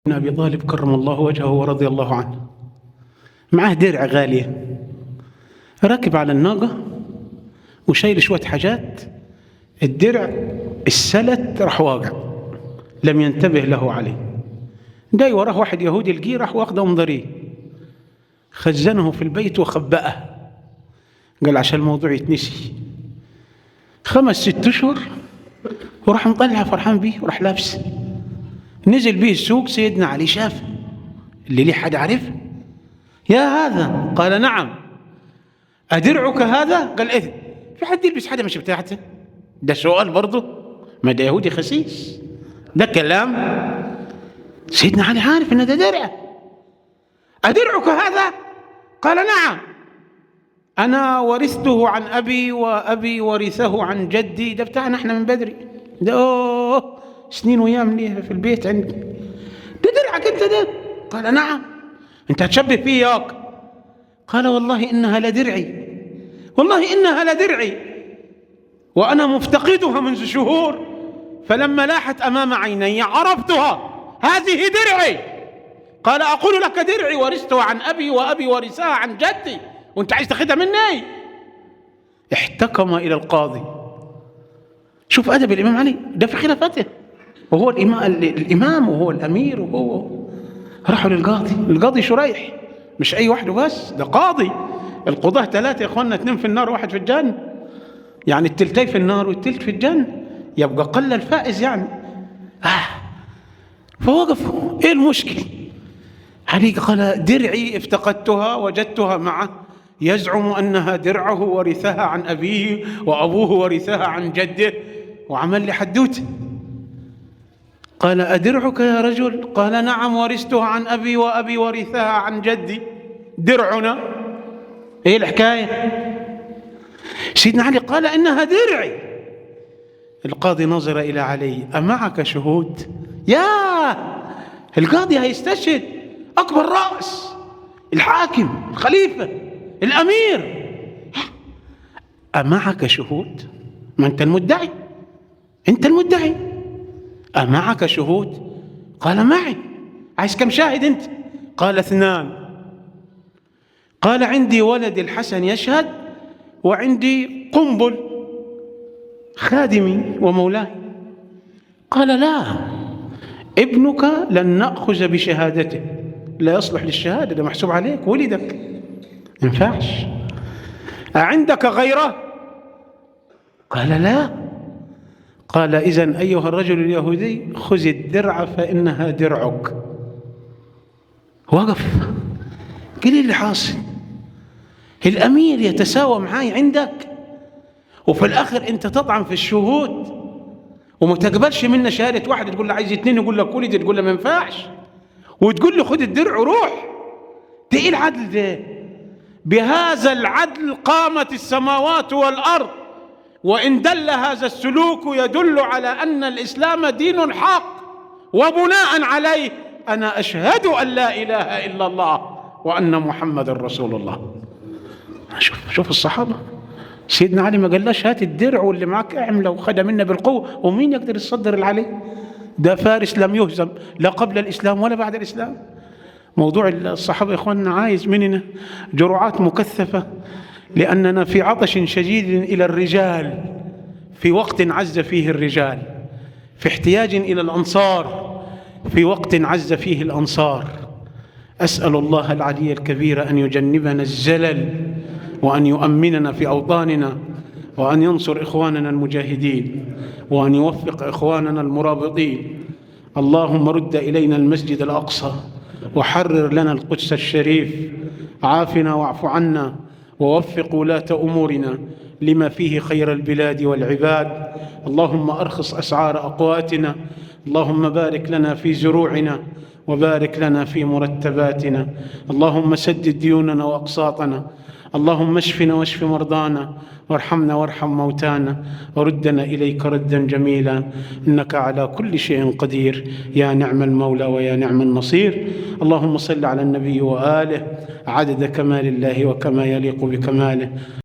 بن أبي طالب كرم الله وجهه ورضي الله عنه معاه درع غالية راكب على الناقة وشايل شوية حاجات الدرع السلت راح واقع لم ينتبه له عليه جاي وراه واحد يهودي لقيه راح واخده ومضريه خزنه في البيت وخبأه قال عشان الموضوع يتنسي خمس ست اشهر وراح مطلع فرحان بيه وراح لابسه نزل به السوق سيدنا علي شاف اللي ليه حد عارفه يا هذا قال نعم أدرعك هذا قال إيه في حد يلبس حاجة مش بتاعته ده سؤال برضه ما ده يهودي خسيس ده كلام سيدنا علي عارف ان ده درع أدرعك هذا قال نعم أنا ورثته عن أبي وأبي ورثه عن جدي ده بتاعنا احنا من بدري ده أوه سنين وأيام ليه في البيت عندي ده درعك أنت ده قال نعم أنت هتشبه فيه ياك قال والله إنها لدرعي والله إنها لدرعي وأنا مفتقدها منذ شهور فلما لاحت أمام عيني عرفتها هذه درعي قال أقول لك درعي ورثتها عن أبي وأبي ورثها عن جدي وأنت عايز تاخدها مني احتكم إلى القاضي شوف أدب الإمام علي ده في خلافته وهو الإمام, الإمام وهو الأمير وهو راحوا للقاضي القاضي شريح مش أي واحد بس ده قاضي القضاة ثلاثة يا إخواننا اثنين في النار واحد في الجنة يعني التلتين في النار والتلت في الجنة يبقى قل الفائز يعني آه فوقفوا إيه المشكلة علي قال درعي افتقدتها وجدتها معه يزعم أنها درعه ورثها عن أبيه وأبوه ورثها عن جده وعمل لي حدوته قال أدرعك يا رجل قال نعم ورثتها عن أبي وأبي ورثها عن جدي درعنا ايه الحكاية سيدنا علي قال إنها درعي القاضي نظر إلى علي أمعك شهود يا القاضي هيستشهد أكبر رأس الحاكم الخليفة الأمير أمعك شهود ما أنت المدعي أنت المدعي أمعك شهود قال معي عايز كم شاهد أنت قال اثنان قال عندي ولد الحسن يشهد وعندي قنبل خادمي ومولاي قال لا ابنك لن نأخذ بشهادته لا يصلح للشهادة ده محسوب عليك ولدك ما ينفعش أعندك غيره قال لا قال إذا أيها الرجل اليهودي خذ الدرع فإنها درعك وقف قال اللي حاصل الأمير يتساوى معاي عندك وفي الآخر أنت تطعن في الشهود وما تقبلش منا شهادة واحد تقول له عايز اتنين يقول لك ولد تقول له ما ينفعش وتقول له خد الدرع وروح ده ايه العدل ده بهذا العدل قامت السماوات والأرض وإن دل هذا السلوك يدل على أن الإسلام دين حق وبناء عليه أنا أشهد أن لا إله إلا الله وأن محمد رسول الله شوف شوف الصحابة سيدنا علي ما قالش هات الدرع واللي معاك اعمله وخدها منا بالقوة ومين يقدر يصدر العلي ده فارس لم يهزم لا قبل الإسلام ولا بعد الإسلام موضوع الصحابة يا إخواننا عايز مننا جرعات مكثفة لأننا في عطش شديد إلى الرجال في وقت عز فيه الرجال في احتياج إلى الأنصار في وقت عز فيه الأنصار أسأل الله العلي الكبير أن يجنبنا الزلل وأن يؤمننا في أوطاننا وأن ينصر إخواننا المجاهدين وأن يوفق إخواننا المرابطين اللهم رد إلينا المسجد الأقصى وحرر لنا القدس الشريف عافنا واعف عنا ووفق ولاة أمورنا لما فيه خير البلاد والعباد اللهم أرخص أسعار أقواتنا اللهم بارك لنا في زروعنا وبارك لنا في مرتباتنا اللهم سدد ديوننا وأقساطنا اللهم اشفنا واشف مرضانا وارحمنا وارحم موتانا وردنا إليك ردا جميلا إنك على كل شيء قدير يا نعم المولى ويا نعم النصير اللهم صل على النبي وآله عدد كمال الله وكما يليق بكماله